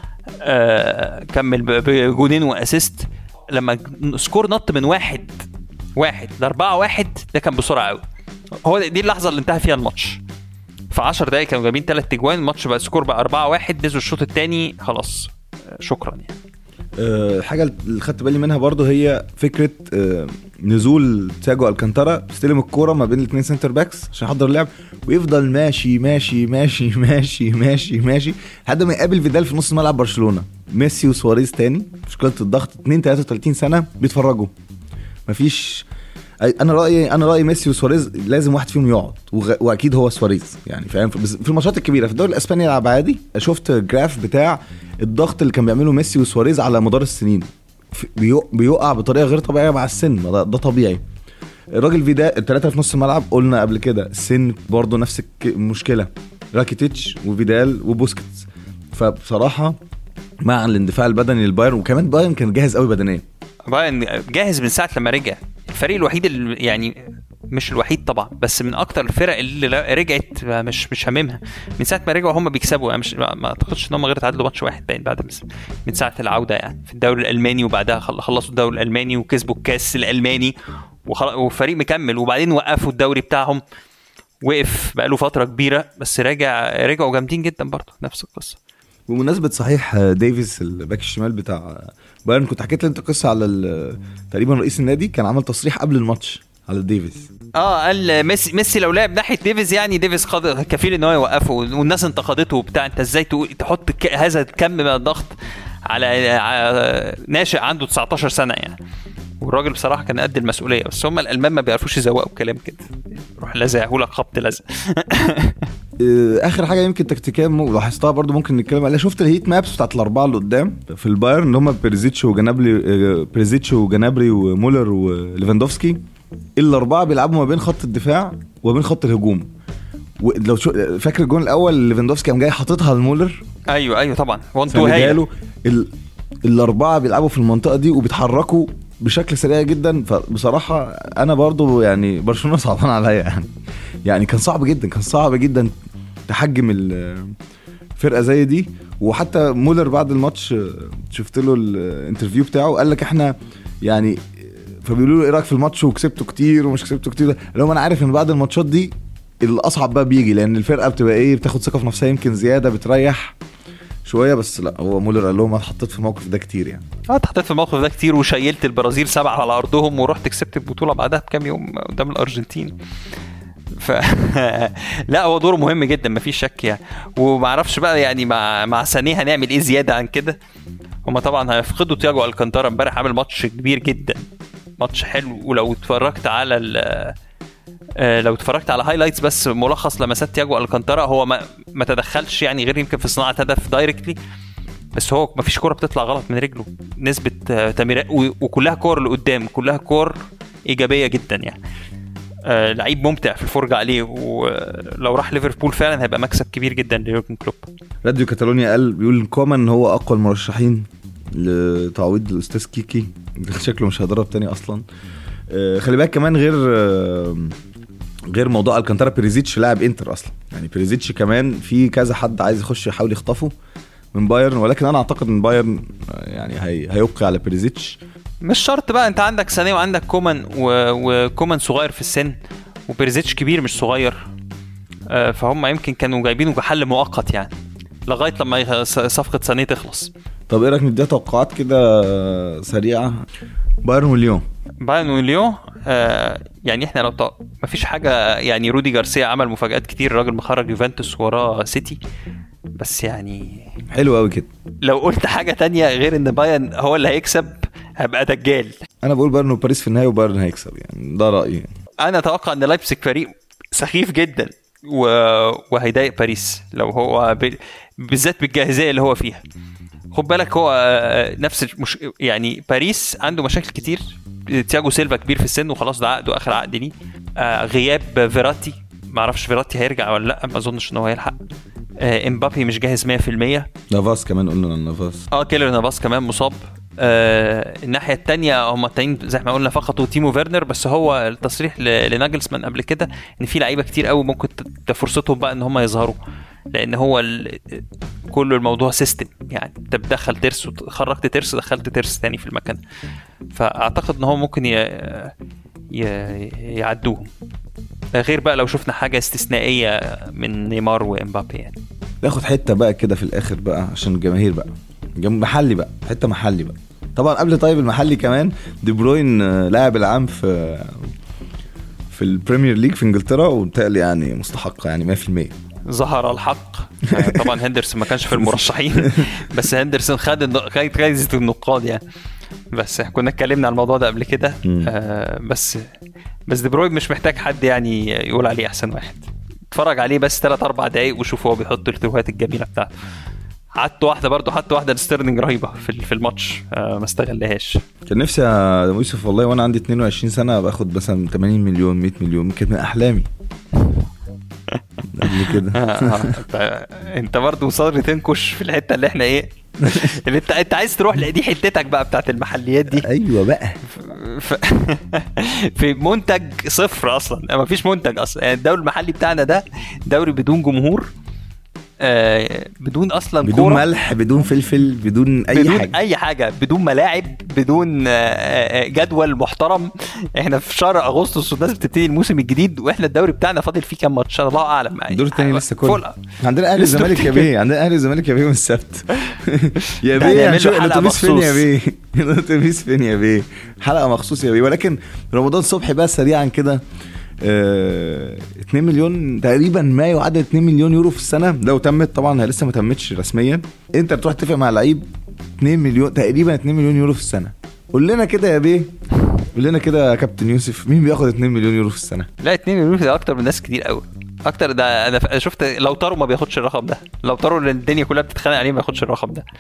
آه كمل ب- بجونين واسيست لما سكور نط من واحد واحد لأربعة واحد ده كان بسرعة قوي هو دي اللحظة اللي انتهى فيها الماتش في 10 دقايق كانوا جايبين ثلاث اجوان الماتش بقى سكور بقى 4 1 نزلوا الشوط الثاني خلاص آه، شكرا يعني آه، الحاجه اللي خدت بالي منها برضو هي فكره آه، نزول تياجو الكانتارا بيستلم الكوره ما بين الاثنين سنتر باكس عشان يحضر اللعب ويفضل ماشي ماشي ماشي ماشي ماشي ماشي لحد ما يقابل فيدال في نص ملعب برشلونه ميسي وسواريز تاني مشكله الضغط 2 33 سنه بيتفرجوا مفيش أي- انا رايي انا رايي ميسي وسواريز لازم واحد فيهم يقعد وغ... واكيد هو سواريز يعني فاهم بس في الماتشات الكبيره في الدوري الاسباني يلعب عادي شفت جراف بتاع الضغط اللي كان بيعمله ميسي وسواريز على مدار السنين في- بيق... بيقع بطريقه غير طبيعيه مع السن ما ده, ده طبيعي الراجل فيدا الثلاثه في نص الملعب قلنا قبل كده السن برضه نفس الك- المشكله راكيتيتش وفيدال وبوسكيتس فبصراحه مع الاندفاع البدني للبايرن وكمان بايرن كان جاهز قوي بدنيا بايرن جاهز من ساعه لما رجع الفريق الوحيد اللي يعني مش الوحيد طبعا بس من اكتر الفرق اللي لا- رجعت مش مش هاممها من ساعه ما رجعوا هم بيكسبوا يعني مش ما ما اعتقدش ان هم غير تعادلوا ماتش واحد باين بعد مس- من ساعه العوده يعني في الدوري الالماني وبعدها خل- خلصوا الدوري الالماني وكسبوا الكاس الالماني وخل- وفريق مكمل وبعدين وقفوا الدوري بتاعهم وقف بقاله فتره كبيره بس راجع رجعوا جامدين جدا برضه نفس القصه بمناسبة صحيح آه، ديفيس الباك الشمال بتاع بايرن كنت حكيت لي انت قصة على ال- تقريبا رئيس النادي كان عمل تصريح قبل الماتش على ديفيس اه قال ميسي ميسي لو لعب ناحيه ديفيز يعني ديفيز قاد- كفيل ان هو يوقفه والناس انتقدته وبتاع انت ازاي تقول- تحط ك- هذا الكم من الضغط على على ناشئ عنده 19 سنه يعني والراجل بصراحه كان قد المسؤوليه بس هم الالمان ما بيعرفوش يزوقوا كلام كده روح لازعه لك خبط لزق آه، اخر حاجه يمكن تكتيكيه م- لاحظتها برضو ممكن نتكلم عليها شفت الهيت مابس بتاعت الاربعه اللي قدام في البايرن اللي هم بيرزيتش وجنابري آه، بيرزيتش وجنابري ومولر وليفاندوفسكي الاربعه بيلعبوا ما بين خط الدفاع وما بين خط الهجوم ولو شو فاكر الجون الاول اللي ليفاندوفسكي قام جاي حاططها لمولر ايوه ايوه طبعا 1 2 سندها هايل له ال... الاربعه بيلعبوا في المنطقه دي وبيتحركوا بشكل سريع جدا فبصراحه انا برضو يعني برشلونه صعبان عليا يعني يعني كان صعب جدا كان صعب جدا تحجم ال- فرقه زي دي وحتى مولر بعد الماتش آه، شفت له الانترفيو بتاعه قال لك احنا يعني فبيقولوا له ايه رايك في الماتش وكسبته كتير ومش كسبته كتير اللي هو انا عارف ان بعد الماتشات دي الاصعب بقى بيجي لان الفرقه بتبقى ايه بتاخد ثقه في نفسها يمكن زياده بتريح شويه بس لا هو مولر قال لهم انا اتحطيت في الموقف ده كتير يعني اه اتحطيت في الموقف ده كتير وشيلت البرازيل سبعه على ارضهم ورحت كسبت البطوله بعدها بكام يوم قدام الارجنتين ف لا هو دوره مهم جدا مفيش شك يعني ومعرفش بقى يعني مع مع سانيه هنعمل ايه زياده عن كده هما طبعا هيفقدوا تياجو الكانتارا امبارح عامل ماتش كبير جدا ماتش حلو ولو اتفرجت على ال آه، لو اتفرجت على هايلايتس بس ملخص لمسات تياجو الكانتارا هو ما ما تدخلش يعني غير يمكن في صناعه هدف دايركتلي بس هو ما فيش كوره بتطلع غلط من رجله نسبه آه، تمريرات و- وكلها كور لقدام كلها كور ايجابيه جدا يعني آه لعيب ممتع في الفرجه عليه ولو راح ليفربول فعلا هيبقى مكسب كبير جدا ليورجن كلوب راديو كاتالونيا قال بيقول كومان هو اقوى المرشحين لتعويض الاستاذ كيكي شكله مش هيضرب تاني اصلا آه، خلي بالك كمان غير آه، غير موضوع الكانتارا بريزيتش لاعب انتر اصلا يعني بريزيتش كمان في كذا حد عايز يخش يحاول يخطفه من بايرن ولكن انا اعتقد ان بايرن آه، يعني هي هيبقي على بريزيتش مش شرط بقى انت عندك سانيه وعندك كومان و... وكومان صغير في السن وبريزيتش كبير مش صغير آه، فهم يمكن كانوا جايبينه كحل مؤقت يعني لغايه لما يخ- صفقه سانيه تخلص طب ايه رايك نديها توقعات كده آه، سريعه بايرن واليوم بايرن وليون آه يعني احنا لو طق... مفيش حاجه يعني رودي جارسيا عمل مفاجات كتير الراجل مخرج يوفنتوس وراه سيتي بس يعني حلو قوي كده لو قلت حاجه تانية غير ان بايرن هو اللي هيكسب هبقى دجال انا بقول بايرن وباريس في النهايه وبايرن هيكسب يعني ده رايي انا اتوقع ان لايبسك فريق سخيف جدا و... وهيضايق باريس لو هو ب... بالذات بالجاهزيه اللي هو فيها خد بالك هو آه، نفس المش... يعني باريس عنده مشاكل كتير تياجو سيلفا كبير في السن وخلاص ده عقده اخر عقد ليه آه، غياب فيراتي ما اعرفش فيراتي هيرجع ولا لا ما اظنش ان هو هيلحق آه، امبابي مش جاهز 100% نافاس كمان قلنا عن نافاس اه كيلر نافاس كمان مصاب آه الناحيه الثانيه هم التانيين زي ما قلنا فقطوا تيمو فيرنر بس هو التصريح ل- لناجلسمان قبل كده ان في لعيبه كتير قوي ممكن ت- ده فرصتهم بقى ان هم يظهروا لان هو ال... كل الموضوع سيستم يعني انت بتدخل ترس وخرجت ترس دخلت ترس تاني في المكان فاعتقد ان هو ممكن ي... ي... يعدوهم غير بقى لو شفنا حاجه استثنائيه من نيمار وامبابي يعني ناخد حته بقى كده في الاخر بقى عشان الجماهير بقى جم- محلي بقى حته محلي بقى طبعا قبل طيب المحلي كمان دي بروين آه، لاعب العام في في البريمير ليج في انجلترا وبالتالي يعني مستحقه يعني 100% ظهر الحق آه، طبعا هندرسون ما كانش في المرشحين بس هندرسون خد الن- خد جايزه النقاد يعني بس كنا اتكلمنا عن الموضوع ده قبل كده مم. آه بس بس دي بروين مش محتاج حد يعني يقول عليه احسن واحد اتفرج عليه بس 3 4 دقايق وشوف هو بيحط التوهات الجميله بتاعته حط واحده برضه حط واحده لستيرلينج رهيبه في ال- في الماتش آه ما استغلهاش كان نفسي يا يوسف والله وانا عندي 22 سنه باخد مثلا 80 مليون 100 مليون كانت من احلامي قبل كده آه، آه، انت انت برضه مصر تنكش في الحته اللي احنا ايه اللي انت انت عايز تروح دي حتتك بقى بتاعت المحليات دي ايوه بقى ف... في منتج صفر اصلا ما فيش منتج اصلا يعني الدوري المحلي بتاعنا ده دوري بدون جمهور آه بدون اصلا بدون كورة، ملح بدون فلفل بدون اي بدون حاجه اي حاجه بدون ملاعب بدون آه، آه، جدول محترم احنا في شهر اغسطس والناس بتبتدي الموسم الجديد واحنا الدوري بتاعنا فاضل فيه كام ماتش الله اعلم يعني الدور الثاني لسه كله فول- عندنا اهلي لسه الزمالك يا بتيجي. بيه عندنا اهلي الزمالك يا بيه يوم السبت يا ده بيه هنعمل له هنشوف حلقة الاتوبيس فين يا مخصوص. بيه الاتوبيس فين يا بيه حلقه مخصوص يا بيه ولكن رمضان صبحي بقى سريعا كده آه 2 مليون تقريبا ما يعادل 2 مليون يورو في السنه لو تمت طبعا هي لسه ما تمتش رسميا انت بتروح تتفق مع لعيب 2 مليون تقريبا 2 مليون يورو في السنه قول لنا كده يا بيه قول لنا كده يا كابتن يوسف مين بياخد 2 مليون يورو في السنه لا 2 مليون ده اكتر من ناس كتير قوي اكتر ده انا ف- شفت لو طارو ما بياخدش الرقم ده لو طارو اللي الدنيا كلها بتتخانق عليه ما ياخدش الرقم ده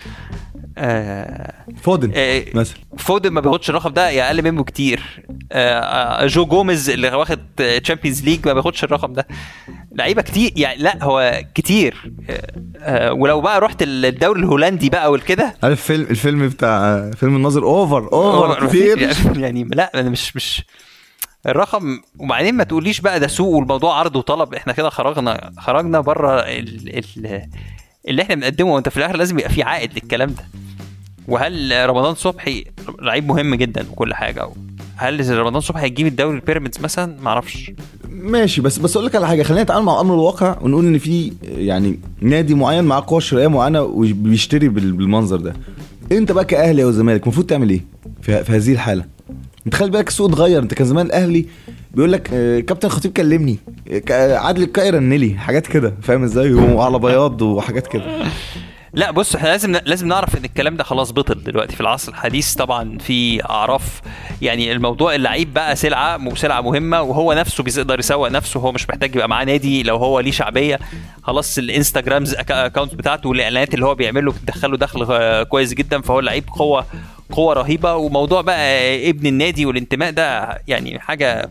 آه فودن آه، مثلا فودن ما بياخدش الرقم ده يا اقل منه كتير آه، آه، جو جوميز اللي واخد تشامبيونز ليج ما بياخدش الرقم ده لعيبه كتير يعني لا هو كتير آه، آه، ولو بقى رحت الدوري الهولندي بقى والكده عارف فيلم الفيلم بتاع فيلم الناظر اوفر اوفر كتير يعني لا انا مش مش الرقم وبعدين ما تقوليش بقى ده سوق والموضوع عرض وطلب احنا كده خرجنا خرجنا بره ال... ال... اللي احنا بنقدمه وانت في الاخر لازم يبقى في عائد للكلام ده وهل رمضان صبحي لعيب مهم جدا وكل حاجه هل رمضان صبحي هيجيب الدوري البيراميدز مثلا ما اعرفش ماشي بس بس اقول لك على حاجه خلينا نتعامل مع امر الواقع ونقول ان في يعني نادي معين معاه قوه شرائيه معينه وبيشتري بال- بالمنظر ده انت بقى كاهلي او زمالك المفروض تعمل ايه في, في هذه الحاله انت خلي بالك السوق اتغير انت كان زمان الاهلي بيقول لك آه، كابتن خطيب كلمني آه، ك- آه، عادل القائي رنلي حاجات كده فاهم ازاي وعلى بياض وحاجات كده لا بص احنا لازم لازم نعرف ان الكلام ده خلاص بطل دلوقتي في العصر الحديث طبعا في اعراف يعني الموضوع اللعيب بقى سلعه سلعه مهمه وهو نفسه بيقدر يسوق نفسه هو مش محتاج يبقى معاه نادي لو هو ليه شعبيه خلاص الانستجرامز اكونت بتاعته والاعلانات اللي هو بيعمله بتدخله دخل آه، كويس جدا فهو اللعيب قوه قوه رهيبه وموضوع بقى ابن النادي والانتماء ده يعني حاجه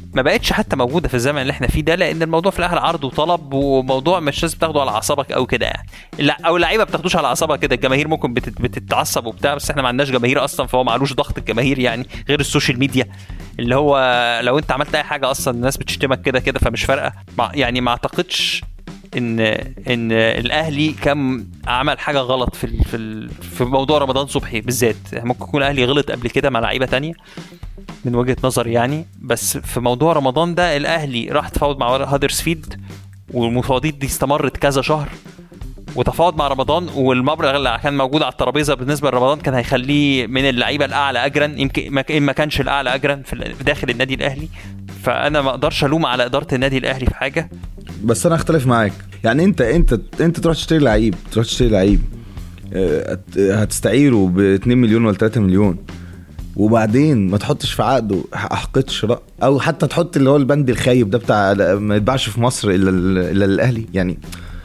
ما بقتش حتى موجوده في الزمن اللي احنا فيه ده لان الموضوع في الاخر عرض وطلب وموضوع مش لازم تاخده على اعصابك او كده يعني لا او اللعيبه ما بتاخدوش على اعصابها كده الجماهير ممكن بتت- بتتعصب وبتاع بس احنا ما عندناش جماهير اصلا فهو معلوش ضغط الجماهير يعني غير السوشيال ميديا اللي هو لو انت عملت اي حاجه اصلا الناس بتشتمك كده كده فمش فارقه مع- يعني ما اعتقدش ان ان الاهلي كان عمل حاجه غلط في ال- في ال- في موضوع رمضان صبحي بالذات ممكن يكون الاهلي غلط قبل كده مع لعيبه تانية من وجهه نظري يعني بس في موضوع رمضان ده الاهلي راح تفاوض مع هادرسفيلد والمفاوضات دي استمرت كذا شهر وتفاوض مع رمضان والمبلغ اللي كان موجود على الترابيزه بالنسبه لرمضان كان هيخليه من اللعيبه الاعلى اجرا يمكن ما- ان ما كانش الاعلى اجرا في ال- داخل النادي الاهلي فانا ما اقدرش الوم على اداره النادي الاهلي في حاجه بس انا اختلف معاك يعني انت انت انت تروح تشتري لعيب تروح تشتري لعيب آه، هت- هتستعيره ب 2 مليون ولا 3 مليون وبعدين ما تحطش في عقده حقيقة شراء او حتى تحط اللي هو البند الخايب ده بتاع ما يتباعش في مصر الا الا الاهلي يعني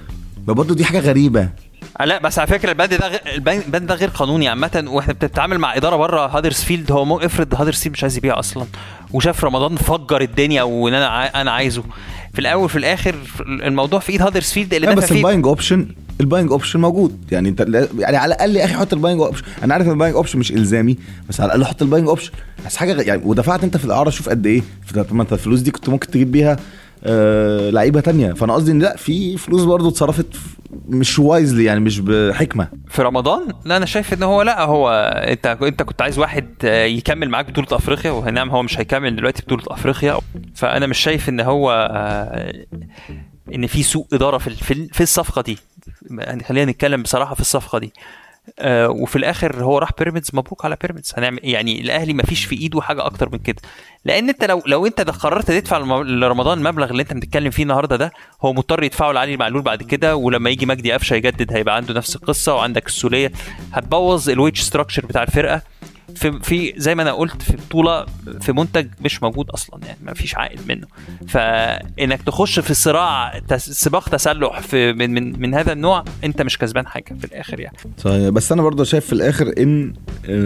ما برضه دي حاجه غريبه آه لا بس على فكره البند ده غ- البند البند ده غير قانوني عامه واحنا بنتعامل مع اداره بره هادرسفيلد هو مو افرض هادرسفيلد مش عايز يبيع اصلا وشاف رمضان فجر الدنيا وان انا عاي- انا عايزه في الاول في الاخر الموضوع في ايد هادرسفيلد اللي لا دافع بس فيه الباينج اوبشن الباينج اوبشن موجود يعني انت لا- يعني على الاقل يا اخي حط الباينج اوبشن انا عارف ان الباينج اوبشن مش الزامي بس على الاقل حط الباينج اوبشن بس حاجه غ- يعني ودفعت انت في الاعاره شوف قد ايه طب ما انت الفلوس دي كنت ممكن تجيب بيها آه لعيبه تانية فانا قصدي ان لا في فلوس برضه اتصرفت ف- مش وايزلي يعني مش بحكمه في رمضان لا انا شايف ان هو لا هو انت انت كنت عايز واحد آه، يكمل معاك بطوله افريقيا ونعم هو مش هيكمل دلوقتي بطوله افريقيا فانا مش شايف ان هو آه، ان في سوء اداره في في في الصفقه دي يعني خلينا نتكلم بصراحه في الصفقه دي آه وفي الاخر هو راح بيراميدز مبروك على بيراميدز هنعمل يعني الاهلي ما فيش في ايده حاجه اكتر من كده لان انت لو لو انت ده قررت تدفع لم- لرمضان المبلغ اللي انت بتتكلم فيه النهارده ده هو مضطر يدفعه لعلي معلول بعد كده ولما يجي مجدي قفشه يجدد هيبقى عنده نفس القصه وعندك السوليه هتبوظ الويتش ستراكشر بتاع الفرقه في في زي ما انا قلت في بطوله في منتج مش موجود اصلا يعني ما فيش عائد منه فانك تخش في صراع تس- سباق تسلح في من من من هذا النوع انت مش كسبان حاجه في الاخر يعني صحيح بس انا برضه شايف في الاخر ان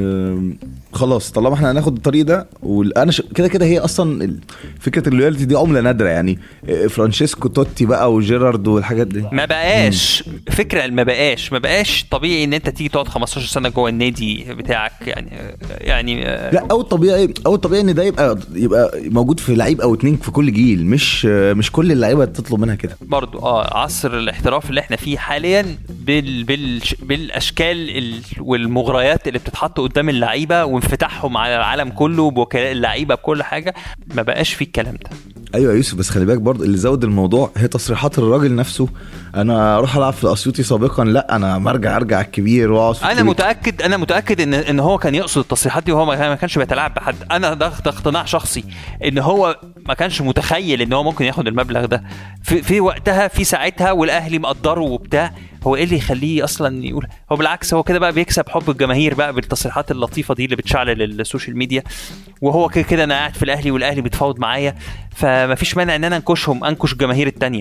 آم، خلاص طالما احنا هناخد الطريق ده وانا ش... كده كده هي اصلا ال- فكره اللويالتي دي عمله نادره يعني آه، فرانشيسكو توتي بقى وجيرارد والحاجات دي ما بقاش فكره ما بقاش ما بقاش طبيعي ان انت تيجي تقعد 15 سنه جوه النادي بتاعك يعني يعني لا او الطبيعي او الطبيعي ان ده يبقى يبقى موجود في لعيب او اتنين في كل جيل مش مش كل اللعيبه تطلب منها كده برضو اه عصر الاحتراف اللي احنا فيه حاليا بال بال بالاشكال ال- والمغريات اللي بتتحط قدام اللعيبه وانفتاحهم على العالم كله بوكلاء اللعيبه بكل حاجه ما بقاش فيه الكلام ده ايوه يا يوسف بس خلي بالك برضه اللي زود الموضوع هي تصريحات الراجل نفسه انا اروح العب في الاسيوطي سابقا لا انا مرجع ارجع الكبير واقعد في انا الكبير. متاكد انا متاكد ان ان هو كان يقصد التصريحات دي وهو ما ما كانش بيتلاعب بحد انا ده ده اقتناع شخصي ان هو ما كانش متخيل ان هو ممكن ياخد المبلغ ده في, في وقتها في ساعتها والاهلي مقدره وبتاع هو ايه اللي يخليه اصلا يقول هو بالعكس هو كده بقى بيكسب حب الجماهير بقى بالتصريحات اللطيفه دي اللي بتشعل السوشيال ميديا وهو كده كده انا قاعد في الاهلي والاهلي بيتفاوض معايا فما فيش مانع ان انا انكشهم انكش الجماهير التانية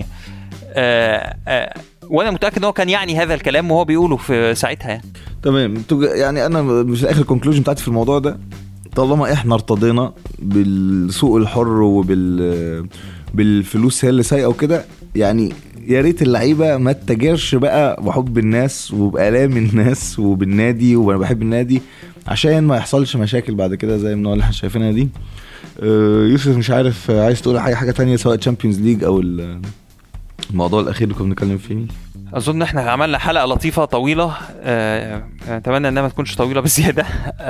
آه آه وانا متاكد ان هو كان يعني هذا الكلام وهو بيقوله في ساعتها يعني تمام انتوا جا- يعني انا مش الاخر الكونكلوجن بتاعتي في الموضوع ده طالما احنا ارتضينا بالسوق الحر وبال بالفلوس هي اللي سايقه وكده يعني يا ريت اللعيبه ما تتاجرش بقى بحب الناس وبالام الناس وبالنادي وانا بحب النادي عشان ما يحصلش مشاكل بعد كده زي النوع اللي احنا شايفينها دي آه، يوسف مش عارف آه، عايز تقول حاجه حاجه تانية سواء تشامبيونز ليج او ال- الموضوع الاخير اللي كنا بنتكلم فيه اظن احنا عملنا حلقه لطيفه طويله آه، اتمنى انها ما تكونش طويله بزياده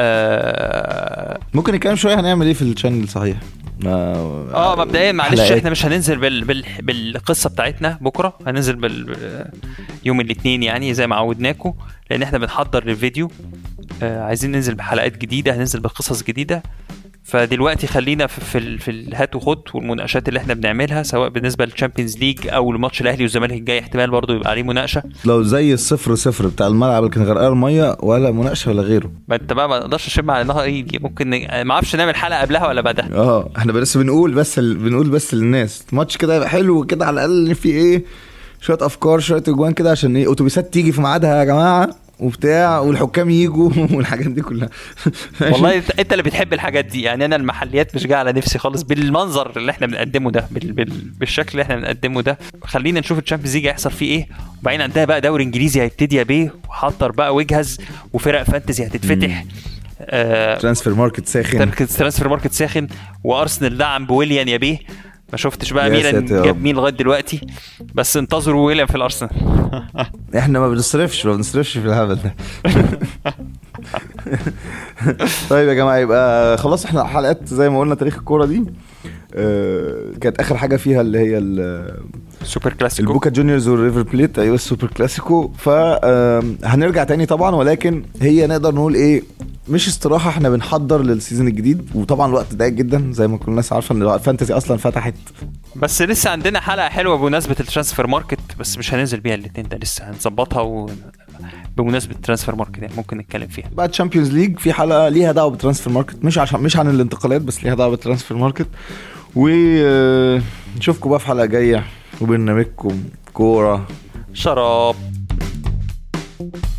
اه ممكن نتكلم شويه هنعمل ايه في الشانل صحيح آه، مبدئيا معلش حلقات. احنا مش هننزل بال... بال... بالقصه بتاعتنا بكره هننزل بال... يوم الاثنين يعني زي ما عودناكم لان احنا بنحضر للفيديو آه عايزين ننزل بحلقات جديده هننزل بقصص جديده فدلوقتي خلينا في في, ال- في الهات وخد والمناقشات اللي احنا بنعملها سواء بالنسبه للشامبيونز ليج او لماتش الاهلي والزمالك الجاي احتمال برضه يبقى عليه مناقشه لو زي الصفر صفر بتاع الملعب اللي كان غرقان الميه ولا مناقشه ولا غيره ما انت بقى ما اقدرش اشم على نهر ايدي ممكن ن- ما اعرفش نعمل حلقه قبلها ولا بعدها اه احنا بس بنقول بس ال... بنقول بس للناس ماتش كده يبقى حلو كده على الاقل في ايه شويه افكار شويه اجوان كده عشان ايه اتوبيسات تيجي في ميعادها يا جماعه وبتاع والحكام يجوا والحاجات دي كلها والله انت انت اللي بتحب الحاجات دي يعني انا المحليات مش جايه على نفسي خالص بالمنظر اللي احنا بنقدمه ده بال... بال... بالشكل اللي احنا بنقدمه ده خلينا نشوف الشامبيونز ليج هيحصل فيه ايه وبعدين عندها بقى دوري انجليزي هيبتدي يا بيه وحضر بقى واجهز وفرق فانتزي هتتفتح آه ترانسفير ماركت ساخن ترانسفير ماركت ساخن وارسنال دعم بويليان يا بيه ما شفتش بقى يا ميلان ساتر يا جاب رب. مين لغايه دلوقتي بس انتظروا ويليان في الارسنال احنا ما بنصرفش ما بنصرفش في الهبل ده طيب يا جماعه يبقى خلاص احنا حلقات زي ما قلنا تاريخ الكوره دي آه، كانت اخر حاجه فيها اللي هي ال- سوبر كلاسيكو البوكا جونيورز والريفر بليت ايوه السوبر كلاسيكو فهنرجع تاني طبعا ولكن هي نقدر نقول ايه مش استراحه احنا بنحضر للسيزون الجديد وطبعا الوقت ضيق جدا زي ما كل الناس عارفه ان الفانتزي اصلا فتحت بس لسه عندنا حلقه حلوه بمناسبه الترانسفير ماركت بس مش هننزل بيها الاثنين ده لسه هنظبطها و... بمناسبه الترانسفير ماركت يعني ممكن نتكلم فيها بعد تشامبيونز ليج في حلقه ليها دعوه بالترانسفير ماركت مش عشان مش عن الانتقالات بس ليها دعوه بالترانسفير ماركت ونشوفكم بقى في حلقه جايه وبرنامجكم كوره شراب